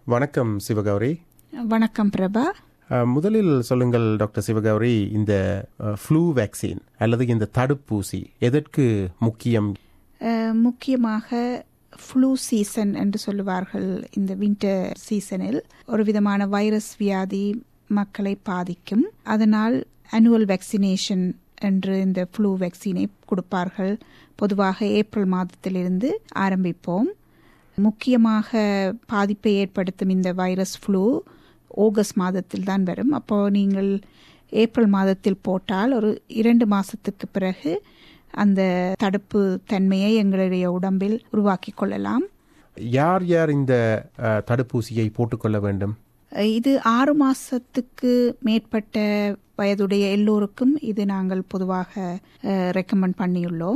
வணக்கம் சிவகௌரி வணக்கம் பிரபா அஹ், முதலில் சொல்லுங்கள் டாக்டர் சிவகௌரி இந்த ஃப்ளூ வேக்சின் அல்லது இந்த தடுப்பூசி எதற்கு முக்கியம் அஹ், முக்கியமாக ஃப்ளூ சீசன் என்று சொல்லுவார்கள் இந்த வின்டர் சீசனில் ஒரு விதமான வைரஸ் வியாதி மக்களை பாதிக்கும் அதனால் அனுவல் வேக்சினேஷன் என்று இந்த ஃப்ளூ வேக்சினை கொடுப்பார்கள் பொதுவாக ஏப்ரல் மாதத்திலிருந்து ஆரம்பிப்போம் முக்கியமாக பாதிப்பை ஏற்படுத்தும் இந்த வைரஸ் ஃப்ளூ ஆகஸ்ட் மாதத்தில் தான் வரும் அப்போ நீங்கள் ஏப்ரல் மாதத்தில் போட்டால் ஒரு இரண்டு மாசத்துக்கு பிறகு அந்த தடுப்பு தன்மையை எங்களுடைய உடம்பில் உருவாக்கி கொள்ளலாம் யார் யார் இந்த அஹ், தடுப்பூசியை போட்டுக்கொள்ள வேண்டும் இது ஆறு மாசத்துக்கு மேற்பட்ட வயதுடைய எல்லோருக்கும் இது நாங்கள் பொதுவாக ரெக்கமெண்ட் பண்ணியுள்ளோம்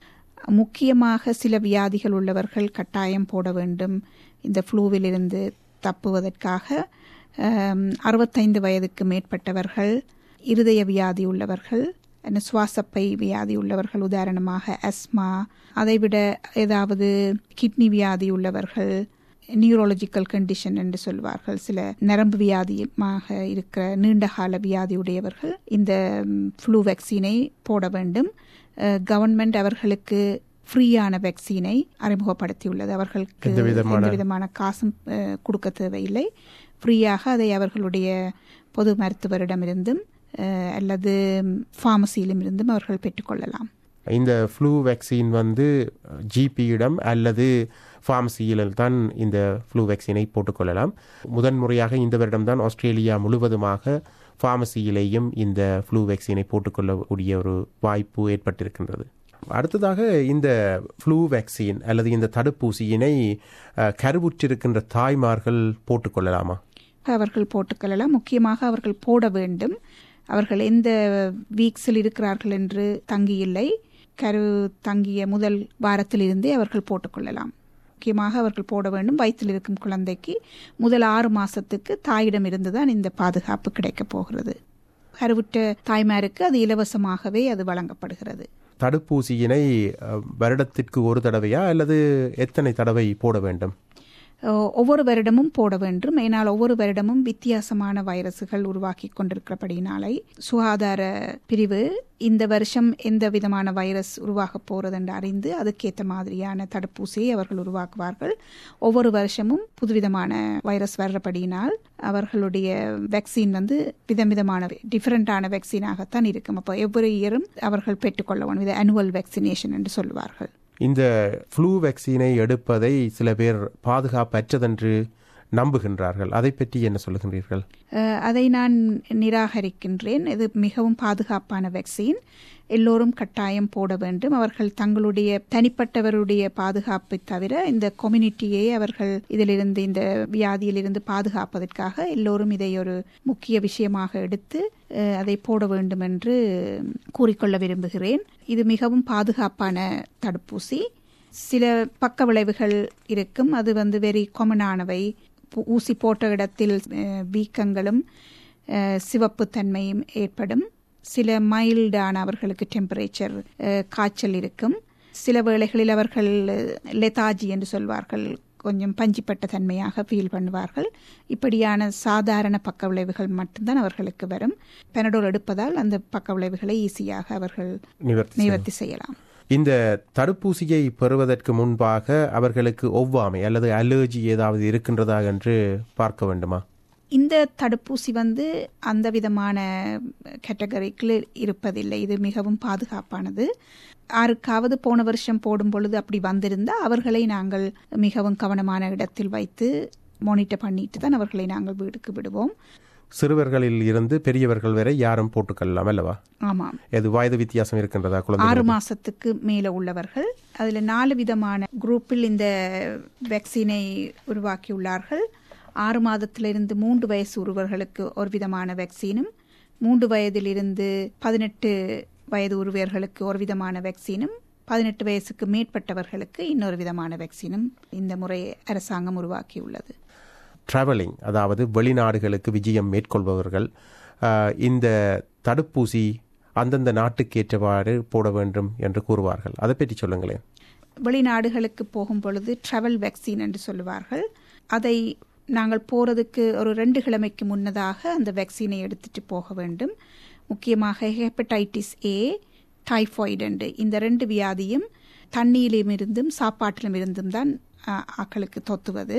முக்கியமாக சில வியாதிகள் உள்ளவர்கள் கட்டாயம் போட வேண்டும் இந்த ஃப்ளூவிலிருந்து தப்புவதற்காக அம், அறுபத்தைந்து வயதுக்கு மேற்பட்டவர்கள் இருதய வியாதி உள்ளவர்கள் என்ன, சுவாசப்பை வியாதி உள்ளவர்கள் உதாரணமாக அஸ்மா அதைவிட ஏதாவது கிட்னி வியாதி உள்ளவர்கள் நியூரோலஜிக்கல் கண்டிஷன் என்று சொல்வார்கள் சில நரம்பு வியாதியாக இருக்கிற நீண்டகால வியாதி உடையவர்கள் இந்த ஃப்ளூ வேக்சினை போட வேண்டும் கவர்மெண்ட் அவர்களுக்கு ஃப்ரீயான வேக்சினை அறிமுகப்படுத்தியுள்ளது அவர்களுக்கு எந்த விதமான- எந்த விதமான காசும் அஹ், கொடுக்க தேவையில்லை ஃப்ரீயாக அதை அவர்களுடைய பொது மருத்துவரிடமிருந்தும் அஹ், அல்லது ஃபார்மசியிலும் இருந்தும் அவர்கள் பெற்றுக்கொள்ளலாம் இந்த ஃப்ளூ வேக்சின் வந்து ஜிபியிடம் அல்லது ஃபார்மசியில் தான் இந்த ஃப்ளூ வேக்சினை போட்டுக்கொள்ளலாம் முதன்முறையாக இந்த வருடம்தான் ஆஸ்திரேலியா முழுவதுமாக ஃபார்மசியிலேயும் இந்த ஃப்ளூ வேக்சினை போட்டுக்கொள்ளக்கூடிய ஒரு வாய்ப்பு ஏற்பட்டிருக்கின்றது அடுத்ததாக இந்த ஃப்ளூ வேக்சின் அல்லது இந்த தடுப்பூசியினை அஹ், கருவுற்றிருக்கின்ற தாய்மார்கள் போட்டுக்கொள்ளலாமா அவர்கள் போட்டுக்கொள்ளலாம் முக்கியமாக அவர்கள் போட வேண்டும் அவர்கள் எந்த வீக்ஸில் இருக்கிறார்கள் என்று தங்கியில்லை கரு தங்கிய முதல் வாரத்திலிருந்தே அவர்கள் போட்டுக்கொள்ளலாம் முக்கியமாக அவர்கள் போட வேண்டும் வயிற்றில் இருக்கும் குழந்தைக்கு முதல் ஆறு மாசத்துக்கு தாயிடம் இருந்துதான் இந்த பாதுகாப்பு கிடைக்கப் போகிறது கருவுற்ற தாய்மாருக்கு அது இலவசமாகவே அது வழங்கப்படுகிறது தடுப்பூசியினை அஹ், வருடத்திற்கு ஒரு தடவையா அல்லது எத்தனை தடவை போட வேண்டும் அஹ் ஒவ்வொரு வருடமும் போட வேண்டும் ஏனால் ஒவ்வொரு வருடமும் வித்தியாசமான வைரசுகள் உருவாக்கி கொண்டிருக்கிறபடினாலே சுகாதார பிரிவு இந்த வருஷம் எந்த விதமான வைரஸ் உருவாக போறது என்று அறிந்து அதுக்கேற்ற மாதிரியான தடுப்பூசியை அவர்கள் உருவாக்குவார்கள் ஒவ்வொரு வருஷமும் புதுவிதமான வைரஸ் வர்றபடியினால் அவர்களுடைய வேக்சின் வந்து விதம் விதமான டிஃபரெண்டான வேக்சினாகத்தான் இருக்கும் அப்போ எவ்வொரு இயரும் அவர்கள் பெற்றுக்கொள்ள வேண்டும் இது அனுவல் வேக்சினேஷன் என்று சொல்வார்கள் இந்த ஃப்ளூ வேக்சினை எடுப்பதை சில பேர் பாதுகாப்பற்றதென்று நம்புகின்றார்கள் அதை பற்றி என்ன சொல்லுகின்றீர்கள் அஹ், அதை நான் நிராகரிக்கின்றேன் இது மிகவும் பாதுகாப்பான வேக்சின் எல்லோரும் கட்டாயம் போட வேண்டும் அவர்கள் தங்களுடைய தனிப்பட்டவருடைய பாதுகாப்பை தவிர இந்த கம்யூனிட்டியை அவர்கள் இதிலிருந்து இந்த வியாதியிலிருந்து பாதுகாப்பதற்காக எல்லோரும் இதை ஒரு முக்கிய விஷயமாக எடுத்து அஹ், அதை போட வேண்டும் என்று கூறிக்கொள்ள விரும்புகிறேன் இது மிகவும் பாதுகாப்பான தடுப்பூசி சில பக்க விளைவுகள் இருக்கும் அது வந்து வெரி காமனானவை பு- ஊசி போட்ட இடத்தில் அஹ், வீக்கங்களும் அஹ், சிவப்பு தன்மையும் ஏற்படும் சில மைல்டான அவர்களுக்கு டெம்பரேச்சர் காய்ச்சல் இருக்கும் சில வேளைகளில் அவர்கள் லெதாஜி என்று சொல்வார்கள் கொஞ்சம் பஞ்சிப்பட்ட தன்மையாக ஃபீல் பண்ணுவார்கள் இப்படியான சாதாரண பக்க விளைவுகள் மட்டும்தான் அவர்களுக்கு வரும் பெனடோல் எடுப்பதால் அந்த பக்க விளைவுகளை ஈஸியாக அவர்கள் நிவர்த்தி செய்ய- நிவர்த்தி செய்யலாம் இந்த தடுப்பூசியை பெறுவதற்கு முன்பாக அவர்களுக்கு ஒவ்வாமை அல்லது அலர்ஜி ஏதாவது இருக்கின்றதா என்று பார்க்க வேண்டுமா இந்த தடுப்பூசி வந்து அந்த விதமான கேட்டகரிக்குள் இருப்பதில்லை இது மிகவும் பாதுகாப்பானது யாருக்காவது போன வருஷம் போடும் பொழுது அப்படி வந்திருந்தா அவர்களை நாங்கள் மிகவும் கவனமான இடத்தில் வைத்து மானிட்டர் பண்ணிட்டு தான் அவர்களை நாங்கள் வீடுக்கு விடுவோம் சிறுவர்களில் இருந்து பெரியவர்கள் வரை யாரும் போட்டுக்கொள்ளலாம் அல்லவா ஆமாம் எது வயது வித்தியாசம் இருக்கின்றதா ஆறு குழந்தை மாசத்துக்கு மேல உள்ளவர்கள் அதுல நாலு விதமான குரூப்பில் இந்த வேக்சினை உருவாக்கியுள்ளார்கள் ஆறு மாதத்திலிருந்து மூன்று வயசு ஒருவர்களுக்கு ஒரு விதமான வேக்சினும் மூன்று வயதிலிருந்து பதினெட்டு வயது ஒருவர்களுக்கு ஒரு விதமான வேக்சினும் பதினெட்டு வயசுக்கு மேற்பட்டவர்களுக்கு இன்னொரு விதமான வேக்சினும் இந்த முறை அரசாங்கம் உருவாக்கியுள்ளது டிராவலிங் அதாவது வெளிநாடுகளுக்கு விஜயம் மேற்கொள்பவர்கள் ஆஹ், இந்த தடுப்பூசி அந்தந்த நாட்டுக்கு ஏற்றவாறு போட வேண்டும் என்று கூறுவார்கள் அதை பற்றி சொல்லுங்களேன் வெளிநாடுகளுக்கு போகும் பொழுது டிராவல் வேக்சின் என்று சொல்லுவார்கள் அதை நாங்கள் போறதுக்கு ஒரு ரெண்டு கிழமைக்கு முன்னதாக அந்த வேக்சினை எடுத்துட்டு போக வேண்டும் முக்கியமாக ஹெப்படைட்டிஸ் ஏ டைஃபாய்டு இந்த ரெண்டு வியாதியும் தண்ணியிலும் இருந்தும் சாப்பாட்டிலும் இருந்தும் தான் ஆக்களுக்கு தொத்துவது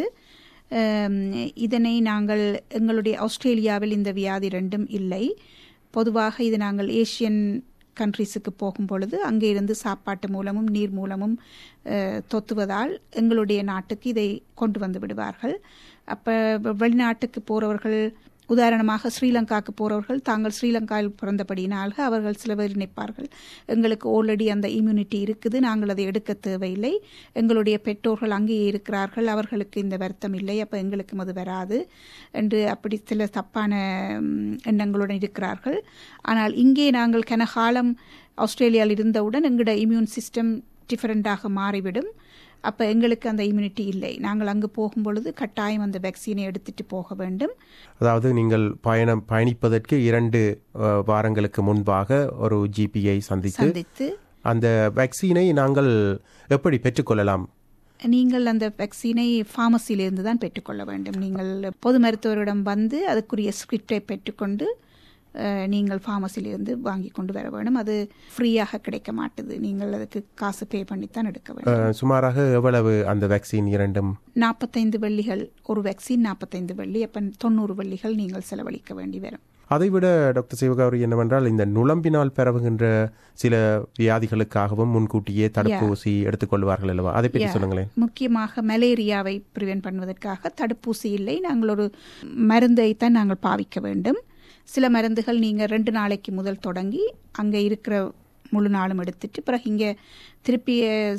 இதனை நாங்கள் எங்களுடைய ஆஸ்திரேலியாவில் இந்த வியாதி ரெண்டும் இல்லை பொதுவாக இது நாங்கள் ஏசியன் கண்ட்ரிஸுக்கு போகும் பொழுது அங்கே இருந்து சாப்பாட்டு மூலமும் நீர் மூலமும் தொத்துவதால் எங்களுடைய நாட்டுக்கு இதை கொண்டு வந்து விடுவார்கள் அப்போ வெளிநாட்டுக்கு போகிறவர்கள் உதாரணமாக ஸ்ரீலங்காவுக்கு போறவர்கள் தாங்கள் ஸ்ரீலங்காவில் பிறந்தபடியினால அவர்கள் சில பேர் நினைப்பார்கள் எங்களுக்கு ஆல்ரெடி அந்த இம்யூனிட்டி இருக்குது நாங்கள் அதை எடுக்க தேவையில்லை எங்களுடைய பெற்றோர்கள் அங்கேயே இருக்கிறார்கள் அவர்களுக்கு இந்த வருத்தம் இல்லை அப்போ எங்களுக்கும் அது வராது என்று அப்படி சில தப்பான எண்ணங்களுடன் இருக்கிறார்கள் ஆனால் இங்கே நாங்கள் கனகாலம் ஆஸ்திரேலியாவில் இருந்தவுடன் எங்களோட இம்யூன் சிஸ்டம் டிஃபரெண்டாக மாறிவிடும் அப்போ எங்களுக்கு அந்த இம்யூனிட்டி இல்லை நாங்கள் அங்கு போகும் பொழுது கட்டாயம் அந்த வேக்சினை எடுத்துட்டு போக வேண்டும் அதாவது நீங்கள் பயணம் பயணிப்பதற்கு இரண்டு வாரங்களுக்கு முன்பாக ஒரு ஜிபியை சந்தித்து சந்தித்து அந்த வேக்சினை நாங்கள் எப்படி பெற்றுக்கொள்ளலாம் நீங்கள் அந்த வேக்சினை ஃபார்மசியிலிருந்து தான் பெற்றுக்கொள்ள வேண்டும் நீங்கள் பொது மருத்துவரிடம் வந்து அதுக்குரிய ஸ்கிரிப்டை பெற்றுக்கொண்டு நீங்கள் ஃபார்மசியிலிருந்து வாங்கி கொண்டு வர வேண்டும் அது ஃப்ரீயாக கிடைக்க மாட்டுது நீங்கள் அதுக்கு காசு பே பண்ணித்தான் எடுக்க வேண்டும் சுமாராக எவ்வளவு அந்த வேக்சின் இரண்டும் நாற்பத்தைந்து வெள்ளிகள் ஒரு வேக்சின் நாற்பத்தைந்து வெள்ளி அப்ப தொண்ணூறு வெள்ளிகள் நீங்கள் செலவழிக்க வேண்டி வரும் அதைவிட டாக்டர் சிவகௌரி என்னவென்றால் இந்த நுளம்பினால் பரவுகின்ற சில வியாதிகளுக்காகவும் முன்கூட்டியே தடுப்பூசி எடுத்துக்கொள்வார்கள் அல்லவா அதை பற்றி சொல்லுங்களேன் முக்கியமாக மலேரியாவை பிரிவென்ட் பண்ணுவதற்காக தடுப்பூசி இல்லை நாங்கள் ஒரு மருந்தை தான் நாங்கள் பாவிக்க வேண்டும் சில மருந்துகள் நீங்கள் ரெண்டு நாளைக்கு முதல் தொடங்கி அங்கே இருக்கிற முழு நாளும் எடுத்துட்டு பிறகு இங்கே திருப்பி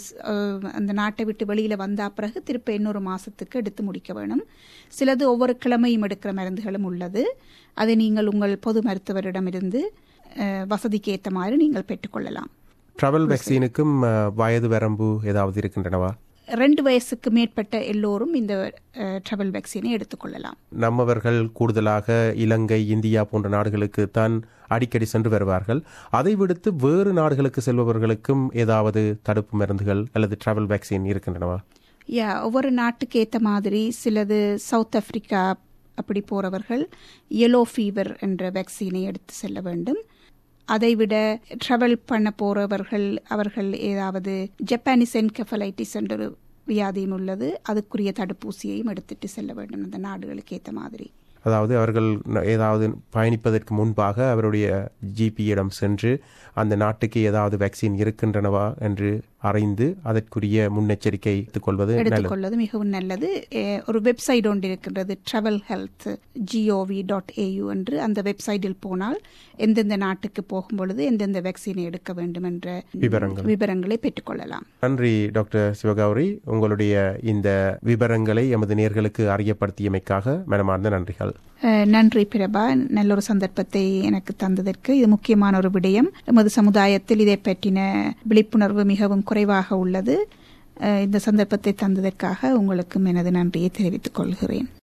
அந்த நாட்டை விட்டு வெளியில் வந்தா பிறகு திருப்பி இன்னொரு மாதத்துக்கு எடுத்து முடிக்க வேணும் சிலது ஒவ்வொரு கிழமையும் எடுக்கிற மருந்துகளும் உள்ளது அதை நீங்கள் உங்கள் பொது மருத்துவரிடமிருந்து வசதிக்கு ஏற்ற மாதிரி நீங்கள் பெற்றுக்கொள்ளலாம் ட்ரவல் வேக்சினுக்கும் வயது வரம்பு ஏதாவது இருக்கின்றனவா ரெண்டு வயசுக்கு மேற்பட்ட எல்லோரும் இந்த ட்ரவல் வேக்சினை எடுத்துக்கொள்ளலாம் நம்மவர்கள் கூடுதலாக இலங்கை இந்தியா போன்ற நாடுகளுக்கு தான் அடிக்கடி சென்று வருவார்கள் அதை விடுத்து வேறு நாடுகளுக்கு செல்பவர்களுக்கும் ஏதாவது தடுப்பு மருந்துகள் அல்லது டிராவல் வேக்சின் இருக்கின்றனவா யா ஒவ்வொரு நாட்டுக்கு ஏற்ற மாதிரி சிலது சவுத் ஆப்பிரிக்கா அப்படி போறவர்கள் எலோ ஃபீவர் என்ற வேக்சினை எடுத்து செல்ல வேண்டும் அதைவிட ட்ராவல் பண்ண போறவர்கள் அவர்கள் ஏதாவது ஜப்பானிஸ் என்கெஃபலைட்டிஸ் என்ற ஒரு வியாதியும் உள்ளது அதுக்குரிய தடுப்பூசியையும் எடுத்துட்டு செல்ல வேண்டும் அந்த நாடுகளுக்கு ஏற்ற மாதிரி அதாவது அவர்கள் ஏதாவது பயணிப்பதற்கு முன்பாக அவருடைய ஜிபியிடம் சென்று அந்த நாட்டுக்கு ஏதாவது வேக்சின் இருக்கின்றனவா என்று அறிந்து அதற்குரிய முன்னெச்சரிக்கை எடுத்துக்கொள்வது எடுத்துக்கொள்வது மிகவும் நல்லது ஒரு வெப்சைட் ஒன்று இருக்கின்றது travel health G O V dot A U என்று அந்த வெப்சைட்டில் போனால் எந்தெந்த நாட்டுக்கு போகும் பொழுது எந்தெந்த வேக்சினை எடுக்க வேண்டும் என்ற விவரங்கள் விவரங்களை பெற்றுக்கொள்ளலாம் நன்றி டாக்டர் சிவகௌரி உங்களுடைய இந்த விவரங்களை எமது நேர்களுக்கு அறியப்படுத்தியமைக்காக மனமார்ந்த நன்றிகள் நன்றி பிரபா நல்ல ஒரு சந்தர்ப்பத்தை எனக்கு தந்ததற்கு இது முக்கியமான ஒரு விடயம் எமது சமுதாயத்தில் இதை பற்றின விழிப்புணர்வு மிகவும் குறைவாக உள்ளது இந்த சந்தர்ப்பத்தை தந்ததற்காக உங்களுக்கும் எனது நன்றியை தெரிவித்துக் கொள்கிறேன்